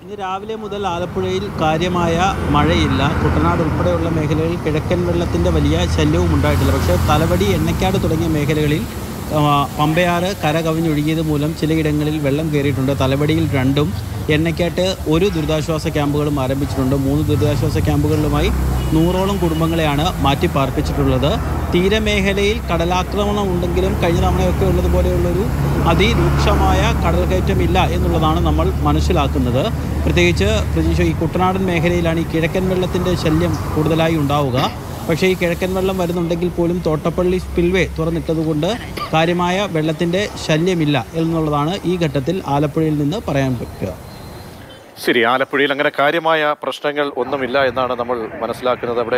ഇന്ന് രാവിലെ മുതൽ ആലപ്പുഴയിൽ കാര്യമായ മഴയില്ല കുട്ടനാട് ഉൾപ്പെടെയുള്ള മേഖലകളിൽ കിഴക്കൻ വെള്ളത്തിൻ്റെ വലിയ ശല്യവും ഉണ്ടായിട്ടില്ല പക്ഷേ തലവടി എണ്ണയ്ക്കാട് തുടങ്ങിയ മേഖലകളിൽ ആ, പമ്പയാറ് കര കവിഞ്ഞൊഴുകിയത് മൂലം ചിലയിടങ്ങളിൽ വെള്ളം കയറിയിട്ടുണ്ട് തലവടിയിൽ രണ്ടും എണ്ണയ്ക്കാട്ട് ഒരു ദുരിതാശ്വാസ ക്യാമ്പുകളും ആരംഭിച്ചിട്ടുണ്ട് മൂന്ന് ദുരിതാശ്വാസ ക്യാമ്പുകളിലുമായി നൂറോളം കുടുംബങ്ങളെയാണ് മാറ്റി പാർപ്പിച്ചിട്ടുള്ളത് തീരമേഖലയിൽ കടലാക്രമണം ഉണ്ടെങ്കിലും കഴിഞ്ഞ തവണയൊക്കെ ഉള്ളതുപോലെയുള്ളൊരു അതിരൂക്ഷമായ കടൽ കയറ്റമില്ല എന്നുള്ളതാണ് നമ്മൾ മനസ്സിലാക്കുന്നത് പ്രത്യേകിച്ച് പ്രതീക്ഷ ഈ കുട്ടനാടൻ മേഖലയിലാണ് ഈ കിഴക്കൻ വെള്ളത്തിൻ്റെ ശല്യം കൂടുതലായി ഉണ്ടാവുക പക്ഷേ ഈ കിഴക്കൻ വെള്ളം വരുന്നുണ്ടെങ്കിൽ പോലും തോട്ടപ്പള്ളി സ്പിൽവേ തുറന്നിട്ടതുകൊണ്ട് കാര്യമായ വെള്ളത്തിൻ്റെ ശല്യമില്ല എന്നുള്ളതാണ് ഈ ഘട്ടത്തിൽ ആലപ്പുഴയിൽ നിന്ന് പറയാൻ പറ്റുക ശരി ആലപ്പുഴയിൽ അങ്ങനെ കാര്യമായ പ്രശ്നങ്ങൾ ഒന്നുമില്ല എന്നാണ് നമ്മൾ മനസ്സിലാക്കുന്നത് അവിടെ